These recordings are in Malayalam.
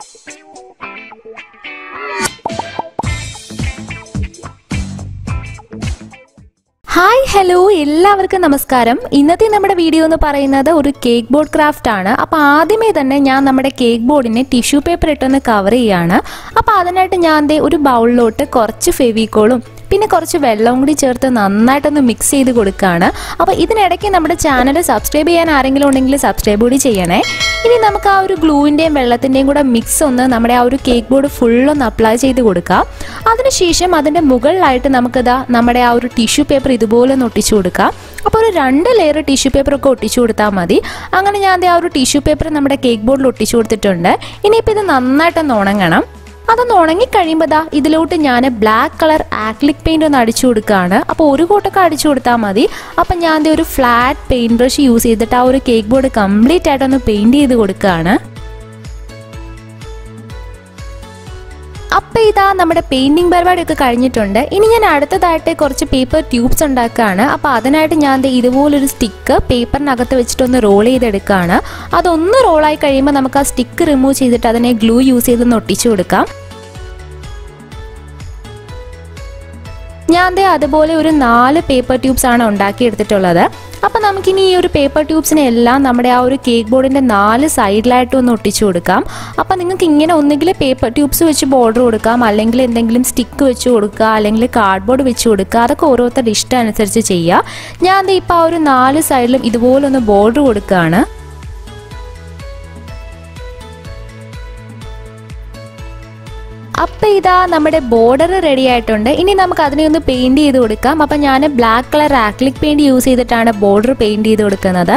ഹായ് ഹലോ എല്ലാവർക്കും നമസ്കാരം ഇന്നത്തെ നമ്മുടെ വീഡിയോ എന്ന് പറയുന്നത് ഒരു കേക്ക് ബോർഡ് ക്രാഫ്റ്റ് ആണ് അപ്പോൾ ആദ്യമേ തന്നെ ഞാൻ നമ്മുടെ കേക്ക് ബോർഡിനെ ടിഷ്യൂ പേപ്പർ ഇട്ടൊന്ന് കവർ ചെയ്യാണ് അപ്പോൾ അതിനായിട്ട് ഞാൻ ദേ ഒരു ബൗളിലോട്ട് കുറച്ച് ഫെവിക്കോളും പിന്നെ കുറച്ച് വെള്ളവും കൂടി ചേർത്ത് നന്നായിട്ടൊന്ന് മിക്സ് ചെയ്ത് കൊടുക്കുകയാണ് അപ്പോൾ ഇതിനിടയ്ക്ക് നമ്മുടെ ചാനൽ സബ്സ്ക്രൈബ് ചെയ്യാൻ ആരെങ്കിലും ഉണ്ടെങ്കിൽ സബ്സ്ക്രൈബ് കൂടി ചെയ്യണേ ഇനി നമുക്ക് ആ ഒരു ഗ്ലൂവിൻ്റെയും വെള്ളത്തിൻ്റെയും കൂടെ മിക്സ് ഒന്ന് നമ്മുടെ ആ ഒരു കേക്ക് ബോർഡ് ഫുള്ളൊന്ന് അപ്ലൈ ചെയ്ത് കൊടുക്കാം അതിനുശേഷം അതിൻ്റെ മുകളിലായിട്ട് നമുക്കിതാ നമ്മുടെ ആ ഒരു ടിഷ്യൂ പേപ്പർ ഇതുപോലെ ഒന്ന് ഒട്ടിച്ചു കൊടുക്കാം അപ്പോൾ ഒരു രണ്ട് ലെയർ ടിഷ്യൂ പേപ്പർ ഒക്കെ ഒട്ടിച്ചു കൊടുത്താൽ മതി അങ്ങനെ ഞാൻ ദേ ആ ഒരു ടിഷ്യൂ പേപ്പർ നമ്മുടെ കേക്ക് ബോർഡിൽ ഒട്ടിച്ചു കൊടുത്തിട്ടുണ്ട് ഇനിയിപ്പോൾ ഇത് നന്നായിട്ടൊന്ന് ഉണങ്ങണം അതൊന്ന് ഉണങ്ങി കഴിയുമ്പോൾ ദാ ഇതിലോട്ട് ഞാൻ ബ്ലാക്ക് കളർ ആക്ലിക് പെയിന്റ് ഒന്ന് അടിച്ചു കൊടുക്കുകയാണ് അപ്പോൾ ഒരു കോട്ടൊക്കെ അടിച്ചു കൊടുത്താൽ മതി അപ്പം ഞാൻ ദേ ഒരു ഫ്ലാറ്റ് പെയിന്റ് ബ്രഷ് യൂസ് ചെയ്തിട്ട് ആ ഒരു കേക്ക് ബോർഡ് കംപ്ലീറ്റ് ആയിട്ടൊന്ന് പെയിന്റ് ചെയ്ത് കൊടുക്കുകയാണ് അപ്പം ഇതാ നമ്മുടെ പെയിന്റിംഗ് പരിപാടിയൊക്കെ കഴിഞ്ഞിട്ടുണ്ട് ഇനി ഞാൻ അടുത്തതായിട്ട് കുറച്ച് പേപ്പർ ട്യൂബ്സ് ഉണ്ടാക്കുകയാണ് അപ്പോൾ അതിനായിട്ട് ഞാൻ ദേ ഇതുപോലൊരു സ്റ്റിക്ക് പേപ്പറിനകത്ത് വെച്ചിട്ടൊന്ന് റോൾ ചെയ്തെടുക്കുകയാണ് അതൊന്ന് റോളായി കഴിയുമ്പോൾ നമുക്ക് ആ സ്റ്റിക്ക് റിമൂവ് ചെയ്തിട്ട് അതിനെ ഗ്ലൂ യൂസ് ചെയ്തൊന്ന് ഒട്ടിച്ചു കൊടുക്കാം ഞാൻ ദേ അതുപോലെ ഒരു നാല് പേപ്പർ ട്യൂബ്സ് ആണ് ഉണ്ടാക്കിയെടുത്തിട്ടുള്ളത് അപ്പം നമുക്കിനി ഈ ഒരു പേപ്പർ ട്യൂബ്സിനെ എല്ലാം നമ്മുടെ ആ ഒരു കേക്ക് ബോർഡിൻ്റെ നാല് സൈഡിലായിട്ട് ഒന്ന് ഒട്ടിച്ചു കൊടുക്കാം അപ്പം നിങ്ങൾക്ക് ഇങ്ങനെ ഒന്നുകിൽ പേപ്പർ ട്യൂബ്സ് വെച്ച് ബോർഡർ കൊടുക്കാം അല്ലെങ്കിൽ എന്തെങ്കിലും സ്റ്റിക്ക് വെച്ച് കൊടുക്കുക അല്ലെങ്കിൽ കാർഡ്ബോർഡ് വെച്ച് കൊടുക്കുക അതൊക്കെ ഓരോരുത്തരുടെ ഇഷ്ടം അനുസരിച്ച് ചെയ്യുക ഞാൻ ദേ ഇപ്പോൾ ആ ഒരു നാല് സൈഡിലും ഇതുപോലെ ഒന്ന് ബോർഡർ കൊടുക്കുകയാണ് അപ്പം ഇതാ നമ്മുടെ ബോർഡർ റെഡി ആയിട്ടുണ്ട് ഇനി നമുക്ക് അതിനെ ഒന്ന് പെയിന്റ് ചെയ്ത് കൊടുക്കാം അപ്പം ഞാൻ black colour acrylic paint use ചെയ്തിട്ടാണ് ബോർഡർ പെയിന്റ് ചെയ്ത് കൊടുക്കുന്നത്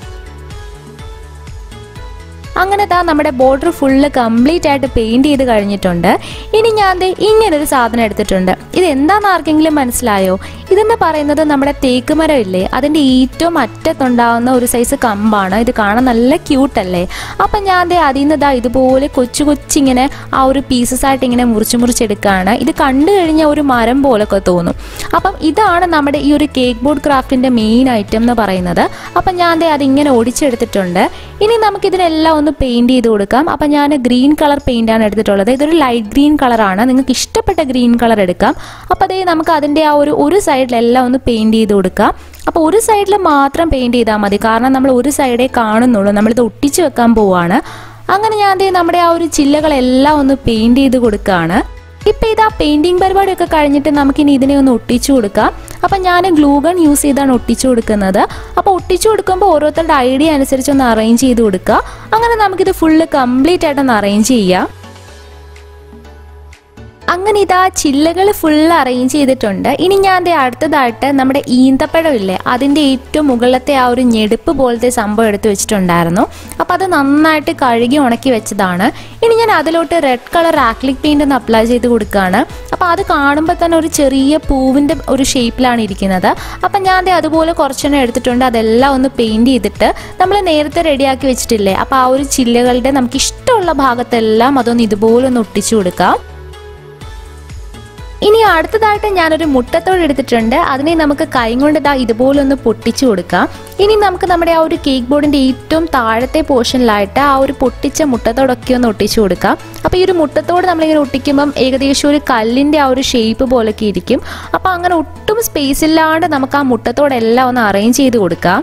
അങ്ങനെ താ നമ്മുടെ ബോർഡർ ഫുള്ള് കംപ്ലീറ്റ് ആയിട്ട് പെയിന്റ് ചെയ്ത് കഴിഞ്ഞിട്ടുണ്ട് ഇനി ഞാൻ ദേ ഇങ്ങനൊരു സാധനം എടുത്തിട്ടുണ്ട് ഇത് എന്താണെന്ന് ആർക്കെങ്കിലും മനസ്സിലായോ ഇതെന്ന് പറയുന്നത് നമ്മുടെ തേക്ക് മരം ഇല്ലേ അതിൻ്റെ ഏറ്റവും അറ്റത്തുണ്ടാവുന്ന ഒരു സൈസ് കമ്പാണ് ഇത് കാണാൻ നല്ല ക്യൂട്ടല്ലേ അപ്പം ഞാൻ ദേ അതിൽ നിന്ന് ഇതാ ഇതുപോലെ കൊച്ചു കൊച്ചിങ്ങനെ ആ ഒരു പീസസ് ആയിട്ട് ഇങ്ങനെ മുറിച്ച് മുറിച്ചെടുക്കുകയാണ് ഇത് കണ്ടു കഴിഞ്ഞാൽ ഒരു മരം പോലൊക്കെ തോന്നും അപ്പം ഇതാണ് നമ്മുടെ ഈ ഒരു കേക്ക് ബോർഡ് ക്രാഫ്റ്റിൻ്റെ മെയിൻ ഐറ്റം എന്ന് പറയുന്നത് അപ്പം ഞാൻ ദേ അതിങ്ങനെ ഒടിച്ചെടുത്തിട്ടുണ്ട് ഇനി നമുക്കിതിനെല്ലാം ഒന്ന് പെയിന്റ് ചെയ്ത് കൊടുക്കാം അപ്പം ഞാൻ ഗ്രീൻ കളർ പെയിന്റ് ആണ് എടുത്തിട്ടുള്ളത് ഇതൊരു ലൈറ്റ് ഗ്രീൻ കളറാണ് നിങ്ങൾക്ക് ഇഷ്ടപ്പെട്ട ഗ്രീൻ കളർ എടുക്കാം അപ്പോൾ അതേ നമുക്ക് അതിൻ്റെ ആ ഒരു ഒരു സൈഡിലെല്ലാം ഒന്ന് പെയിന്റ് ചെയ്ത് കൊടുക്കാം അപ്പോൾ ഒരു സൈഡിൽ മാത്രം പെയിന്റ് ചെയ്താൽ മതി കാരണം നമ്മൾ ഒരു സൈഡേ കാണുന്നുള്ളൂ നമ്മളിത് ഒട്ടിച്ച് വെക്കാൻ പോവാണ് അങ്ങനെ ഞാൻ ദേ നമ്മുടെ ആ ഒരു ചില്ലകളെല്ലാം ഒന്ന് പെയിന്റ് ചെയ്ത് കൊടുക്കുകയാണ് ഇപ്പം ഇതാ പെയിന്റിംഗ് പരിപാടിയൊക്കെ കഴിഞ്ഞിട്ട് നമുക്കിനി ഇതിനെ ഒന്ന് ഒട്ടിച്ചു കൊടുക്കാം അപ്പം ഞാൻ ഗ്ലൂഗൺ യൂസ് ചെയ്താണ് ഒട്ടിച്ചു കൊടുക്കുന്നത് അപ്പോൾ ഒട്ടിച്ചു കൊടുക്കുമ്പോൾ ഓരോരുത്തരുടെ ഐഡിയ അനുസരിച്ച് ഒന്ന് അറേഞ്ച് ചെയ്ത് കൊടുക്കുക അങ്ങനെ നമുക്കിത് ഫുള്ള് കംപ്ലീറ്റ് ആയിട്ടൊന്ന് അറേഞ്ച് ചെയ്യാം അങ്ങനെ ഇതാ ചില്ലകൾ ഫുൾ അറേഞ്ച് ചെയ്തിട്ടുണ്ട് ഇനി ഞാൻ ദേ അടുത്തതായിട്ട് നമ്മുടെ ഈന്തപ്പഴം ഇല്ലേ അതിൻ്റെ ഏറ്റവും മുകളിലത്തെ ആ ഒരു ഞെടുപ്പ് പോലത്തെ സംഭവം എടുത്ത് വെച്ചിട്ടുണ്ടായിരുന്നു അപ്പോൾ അത് നന്നായിട്ട് കഴുകി ഉണക്കി വെച്ചതാണ് ഇനി ഞാൻ അതിലോട്ട് റെഡ് കളർ ആക്ലിക് പെയിൻ്റ് ഒന്ന് അപ്ലൈ ചെയ്ത് കൊടുക്കുകയാണ് അപ്പോൾ അത് കാണുമ്പോൾ തന്നെ ഒരു ചെറിയ പൂവിൻ്റെ ഒരു ഷേപ്പിലാണ് ഇരിക്കുന്നത് അപ്പം ഞാൻ ദേ അതുപോലെ കുറച്ചെണ്ണം എടുത്തിട്ടുണ്ട് അതെല്ലാം ഒന്ന് പെയിൻറ് ചെയ്തിട്ട് നമ്മൾ നേരത്തെ റെഡിയാക്കി വെച്ചിട്ടില്ലേ അപ്പോൾ ആ ഒരു ചില്ലകളുടെ നമുക്ക് ഇഷ്ടമുള്ള ഭാഗത്തെല്ലാം അതൊന്ന് ഇതുപോലെ ഒന്ന് ഒട്ടിച്ചു കൊടുക്കാം ഇനി അടുത്തതായിട്ട് ഞാനൊരു മുട്ടത്തോട് എടുത്തിട്ടുണ്ട് അതിനെ നമുക്ക് കൈ കൊണ്ട് ഇതാ ഇതുപോലെ ഒന്ന് പൊട്ടിച്ചു കൊടുക്കാം ഇനി നമുക്ക് നമ്മുടെ ആ ഒരു കേക്ക് ബോർഡിന്റെ ഏറ്റവും താഴത്തെ പോർഷനിലായിട്ട് ആ ഒരു പൊട്ടിച്ച മുട്ടത്തോടൊക്കെ ഒന്ന് ഒട്ടിച്ചു കൊടുക്കാം അപ്പോൾ ഈ ഒരു മുട്ടത്തോട് നമ്മളിങ്ങനെ ഒട്ടിക്കുമ്പം ഏകദേശം ഒരു കല്ലിന്റെ ആ ഒരു ഷേപ്പ് പോലൊക്കെ ഇരിക്കും അപ്പോൾ അങ്ങനെ ഒട്ടും സ്പേസ് ഇല്ലാണ്ട് നമുക്ക് ആ മുട്ടത്തോടെല്ലാം ഒന്ന് അറേഞ്ച് ചെയ്ത് കൊടുക്കാം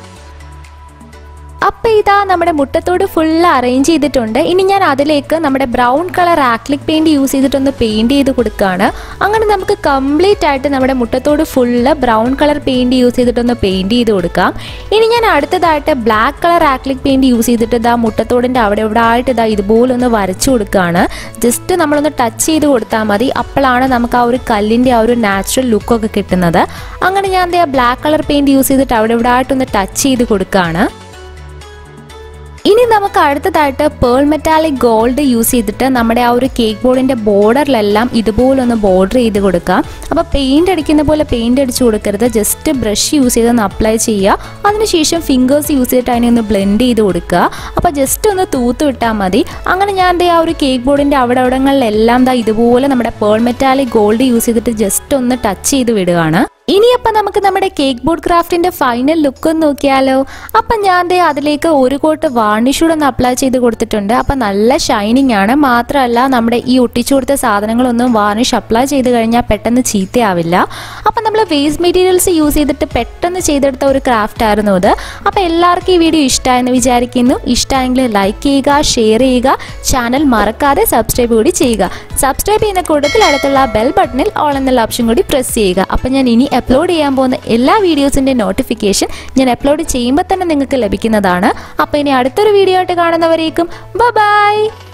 അപ്പം ഇതാ നമ്മുടെ മുട്ടത്തോട് ഫുള്ള് അറേഞ്ച് ചെയ്തിട്ടുണ്ട് ഇനി ഞാൻ അതിലേക്ക് നമ്മുടെ brown colour acrylic paint use ചെയ്തിട്ടൊന്ന് പെയിന്റ് ചെയ്ത് കൊടുക്കുകയാണ് അങ്ങനെ നമുക്ക് കംപ്ലീറ്റ് ആയിട്ട് നമ്മുടെ മുട്ടത്തോട് full brown colour paint use ചെയ്തിട്ടൊന്ന് പെയിന്റ് ചെയ്ത് കൊടുക്കാം ഇനി ഞാൻ അടുത്തതായിട്ട് black colour acrylic paint use ചെയ്തിട്ട് ഇതാ മുട്ടത്തോടിൻ്റെ അവിടെ ഇവിടെ ആയിട്ട് ഇതാ ഇതുപോലെ ഒന്ന് വരച്ചു കൊടുക്കുകയാണ് ജസ്റ്റ് നമ്മളൊന്ന് ടച്ച് ചെയ്ത് കൊടുത്താൽ മതി അപ്പോഴാണ് നമുക്ക് ആ ഒരു കല്ലിൻ്റെ ആ ഒരു നാച്ചുറൽ ലുക്കൊക്കെ കിട്ടുന്നത് അങ്ങനെ ഞാൻ ദേ ആ ബ്ലാക്ക് കളർ പെയിന്റ് യൂസ് ചെയ്തിട്ട് അവിടെ ഇവിടെ ആയിട്ടൊന്ന് ടച്ച് ചെയ്ത് കൊടുക്കുകയാണ് ഇനി നമുക്ക് അടുത്തതായിട്ട് പേൾ മെറ്റാലിക് ഗോൾഡ് യൂസ് ചെയ്തിട്ട് നമ്മുടെ ആ ഒരു കേക്ക് ബോർഡിന്റെ ബോർഡറിലെല്ലാം ഇതുപോലൊന്ന് ബോർഡർ ചെയ്ത് കൊടുക്കാം അപ്പോൾ പെയിന്റ് അടിക്കുന്ന പോലെ പെയിന്റ് അടിച്ചു കൊടുക്കരുത് ജസ്റ്റ് ബ്രഷ് യൂസ് ചെയ്തൊന്ന് അപ്ലൈ ചെയ്യുക അതിനുശേഷം ഫിംഗേഴ്സ് യൂസ് ചെയ്തിട്ട് അതിനെ ഒന്ന് ബ്ലെൻഡ് ചെയ്ത് കൊടുക്കുക അപ്പോൾ ജസ്റ്റ് ഒന്ന് തൂത്ത് വിട്ടാൽ മതി അങ്ങനെ ഞാൻ ദേ ആ ഒരു കേക്ക് ബോർഡിന്റെ അവിടെ അവിടങ്ങളിലെല്ലാം ദാ ഇതുപോലെ നമ്മുടെ പേൾ മെറ്റാലിക് ഗോൾഡ് യൂസ് ചെയ്തിട്ട് ജസ്റ്റ് ഒന്ന് ടച്ച് ചെയ്ത് വിടുകയാണ് ഇനിയപ്പം നമുക്ക് നമ്മുടെ കേക്ക് ബോർഡ് ക്രാഫ്റ്റിന്റെ ഫൈനൽ ലുക്ക് ഒന്ന് നോക്കിയാലോ അപ്പം ഞാൻ ദേ അതിലേക്ക് ഒരു കോട്ട് വാർണിഷ് കൂടെ ഒന്ന് അപ്ലൈ ചെയ്ത് കൊടുത്തിട്ടുണ്ട് അപ്പം നല്ല ഷൈനിങ് ആണ് മാത്രമല്ല നമ്മുടെ ഈ ഒട്ടിച്ചു കൊടുത്ത സാധനങ്ങളൊന്നും വാർണിഷ് അപ്ലൈ ചെയ്ത് കഴിഞ്ഞാൽ പെട്ടെന്ന് ചീത്തയാവില്ല അപ്പം നമ്മൾ വേസ്റ്റ് മെറ്റീരിയൽസ് യൂസ് ചെയ്തിട്ട് പെട്ടെന്ന് ചെയ്തെടുത്ത ഒരു ക്രാഫ്റ്റ് ആയിരുന്നു ഇത് അപ്പം എല്ലാവർക്കും ഈ വീഡിയോ ഇഷ്ടമായെന്ന് വിചാരിക്കുന്നു ഇഷ്ടമായെങ്കിൽ ലൈക്ക് ചെയ്യുക ഷെയർ ചെയ്യുക ചാനൽ മറക്കാതെ സബ്സ്ക്രൈബ് കൂടി ചെയ്യുക സബ്സ്ക്രൈബ് ചെയ്യുന്ന കൂട്ടത്തിൽ അടുത്തുള്ള ബെൽ ബട്ടണിൽ ഓൾ എന്നുള്ള ഓപ്ഷൻ കൂടി പ്രസ് ചെയ്യുക അപ്പം ഞാൻ ഇനി അപ്ലോഡ് ചെയ്യാൻ പോകുന്ന എല്ലാ വീഡിയോസിൻ്റെ നോട്ടിഫിക്കേഷൻ ഞാൻ അപ്ലോഡ് ചെയ്യുമ്പോൾ തന്നെ നിങ്ങൾക്ക് ലഭിക്കുന്നതാണ് അപ്പോൾ ഇനി അടുത്തൊരു വീഡിയോ ആയിട്ട് കാണുന്നവരേക്കും ബൈ